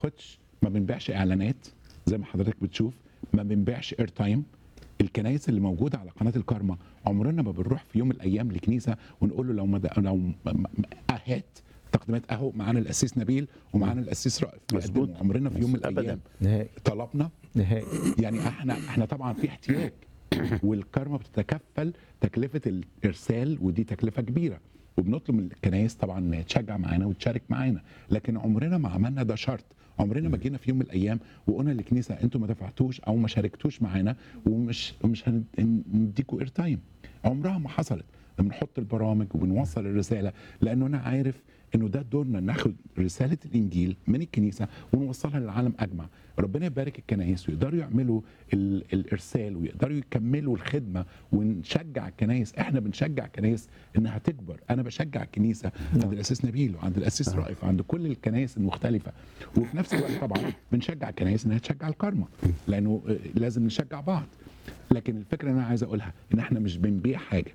بناخدش ما بنبيعش اعلانات زي ما حضرتك بتشوف ما بنبيعش اير تايم الكنايس اللي موجوده على قناه الكارما عمرنا ما بنروح في يوم من الايام لكنيسه ونقول له لو ما لو م- م- هات تقديمات اهو معانا الاسيس نبيل ومعانا الاسيس رائف مظبوط. بيقدموا. عمرنا في يوم من أبداً. الايام نهائي طلبنا نهائي يعني احنا احنا طبعا في احتياج والكارما بتتكفل تكلفه الارسال ودي تكلفه كبيره وبنطلب من الكنايس طبعا انها تشجع معانا وتشارك معانا لكن عمرنا ما عملنا ده شرط عمرنا ما جينا في يوم من الايام وقلنا للكنيسه انتوا ما دفعتوش او ما شاركتوش معانا ومش مش هنديكوا اير تايم عمرها ما حصلت بنحط البرامج وبنوصل الرساله لانه انا عارف انه ده دورنا ناخد رساله الانجيل من الكنيسه ونوصلها للعالم اجمع ربنا يبارك الكنائس ويقدروا يعملوا ال- الارسال ويقدروا يكملوا الخدمه ونشجع الكنائس احنا بنشجع الكنائس انها تكبر انا بشجع الكنيسه عند الاسيس نبيل وعند الاسيس رائف وعند كل الكنائس المختلفه وفي نفس الوقت طبعا بنشجع الكنائس انها تشجع الكارما لانه آه، لازم نشجع بعض لكن الفكره اللي انا عايز اقولها ان احنا مش بنبيع حاجه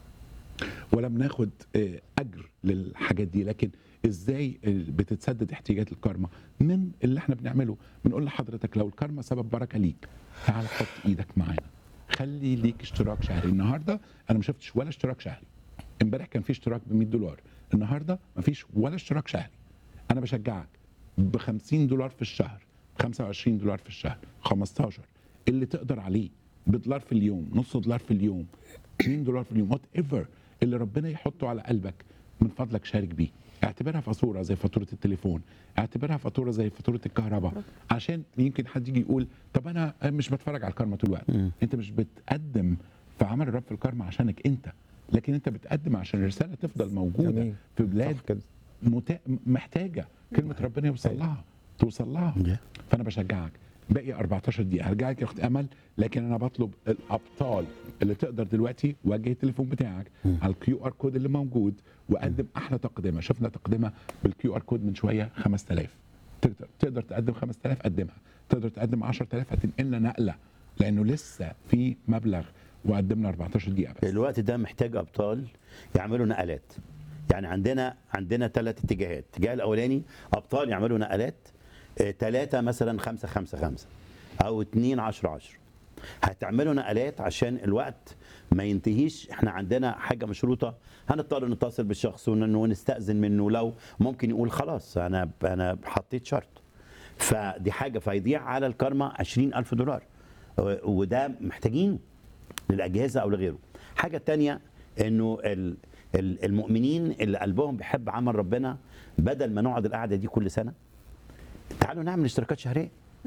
ولا بناخد آه، اجر للحاجات دي لكن ازاي آه، بتتسدد احتياجات الكارما من اللي احنا بنعمله بنقول لحضرتك لو الكارما سبب بركه ليك تعال حط ايدك معانا خلي ليك اشتراك شهري النهارده انا ما شفتش ولا اشتراك شهري امبارح كان في اشتراك ب 100 دولار النهارده ما فيش ولا اشتراك شهري انا بشجعك ب 50 دولار في الشهر 25 دولار في الشهر 15 اللي تقدر عليه بدولار في اليوم نص دولار في اليوم 2 دولار في اليوم وات ايفر اللي ربنا يحطه على قلبك من فضلك شارك بيه اعتبرها فاتوره زي فاتوره التليفون اعتبرها فاتوره زي فاتوره الكهرباء عشان يمكن حد يجي يقول طب انا مش بتفرج على الكارما طول الوقت انت مش بتقدم في عمل الرب في الكارما عشانك انت لكن انت بتقدم عشان الرساله تفضل موجوده أمين. في بلاد صح كده متا... محتاجه كلمه ربنا يوصل لها توصل لها Yeah. فانا بشجعك باقي 14 دقيقه هرجع لك يا اخت امل لكن انا بطلب الابطال اللي تقدر دلوقتي وجه التليفون بتاعك على الكيو ار كود اللي موجود وقدم احلى تقدمه شفنا تقدمه بالكيو ار كود من شويه 5000 تقدر تقدر تقدم 5000 قدمها تقدر تقدم 10000 هتنقلنا نقله لانه لسه في مبلغ وقدمنا 14 دقيقه بس الوقت ده محتاج ابطال يعملوا نقلات يعني عندنا عندنا ثلاث اتجاهات الاتجاه الاولاني ابطال يعملوا نقلات ثلاثة مثلا خمسة خمسة خمسة أو اتنين عشرة عشرة هتعملوا نقلات عشان الوقت ما ينتهيش احنا عندنا حاجة مشروطة هنضطر نتصل بالشخص ون- ونستأذن منه لو ممكن يقول خلاص أنا أنا حطيت شرط فدي حاجة فيضيع على الكارما عشرين ألف دولار و- وده محتاجينه للاجهزه او لغيره حاجه تانية انه ال- ال- المؤمنين اللي قلبهم بيحب عمل ربنا بدل ما نقعد القعده دي كل سنه تعالوا نعمل اشتراكات شهريه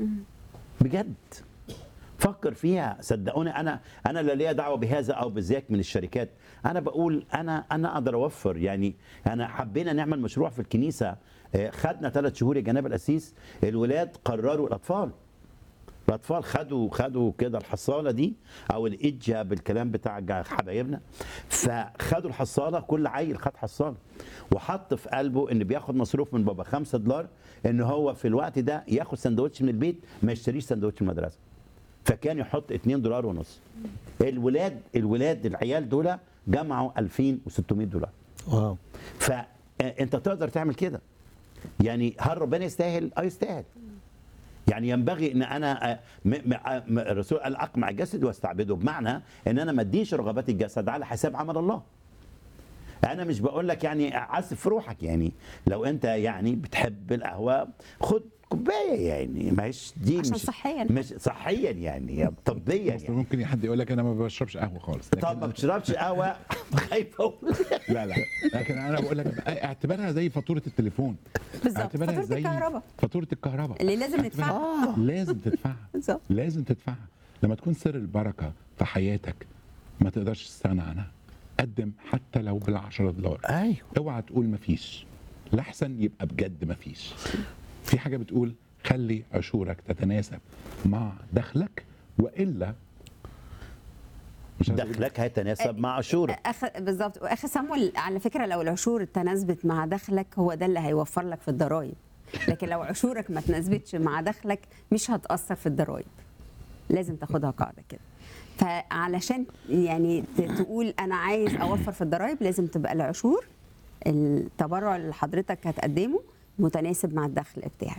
بجد فكر فيها صدقوني انا انا لا ليا دعوه بهذا او بذاك من الشركات انا بقول انا انا اقدر اوفر يعني انا حبينا نعمل مشروع في الكنيسه آه، خدنا ثلاث شهور يا جناب الاسيس الولاد قرروا الاطفال الاطفال خدوا خدوا كده الحصاله دي او الاجه بالكلام بتاع جا- حبايبنا فخدوا الحصاله كل عيل خد حصاله وحط في قلبه ان بياخد مصروف من بابا 5 دولار ان هو في الوقت ده ياخد سندوتش من البيت ما يشتريش سندوتش المدرسه فكان يحط 2 دولار ونص الولاد الولاد العيال دول جمعوا 2600 دولار واو فانت تقدر تعمل كده يعني هل ربنا يستاهل اه يستاهل يعني ينبغي ان انا آه، م- م- آه، م- الرسول قال اقمع الجسد واستعبده بمعنى ان انا ما اديش رغبات الجسد على حساب عمل الله انا مش بقول لك يعني عسف روحك يعني لو انت يعني بتحب القهوه خد كوبايه يعني ما هيش دي عشان مش صحيا. مش صحيا يعني طبيا اصل يعني ممكن حد يقول لك انا ما بشربش قهوه خالص لكن طب ما بتشربش قهوه خايف اقول لا لا لكن انا بقول لك اعتبرها زي فاتوره التليفون بالظبط اعتبرها فاتوره زي الكهرباء فاتوره الكهرباء اللي لازم اعتبرها- ندفعها لازم تدفعها بالظبط. لازم تدفعها لما تكون سر البركه في حياتك ما تقدرش تستغنى عنها قدم حتى لو بال10 دولار ايوه اوعى تقول مفيش لاحسن يبقى بجد مفيش في حاجه بتقول خلي عشورك تتناسب مع دخلك والا مش عايز أقول- دخلك هيتناسب مع عشورك أخ... بالظبط واخي سامويل على فكره لو العشور تناسبت مع دخلك هو ده اللي هيوفر لك في الضرايب لكن لو عشورك ما تناسبتش مع دخلك مش هتاثر في الضرايب لازم تاخدها قاعده كده فعلشان يعني ت- تقول انا عايز اوفر في الضرايب لازم تبقى العشور التبرع اللي حضرتك هتقدمه متناسب مع الدخل بتاعك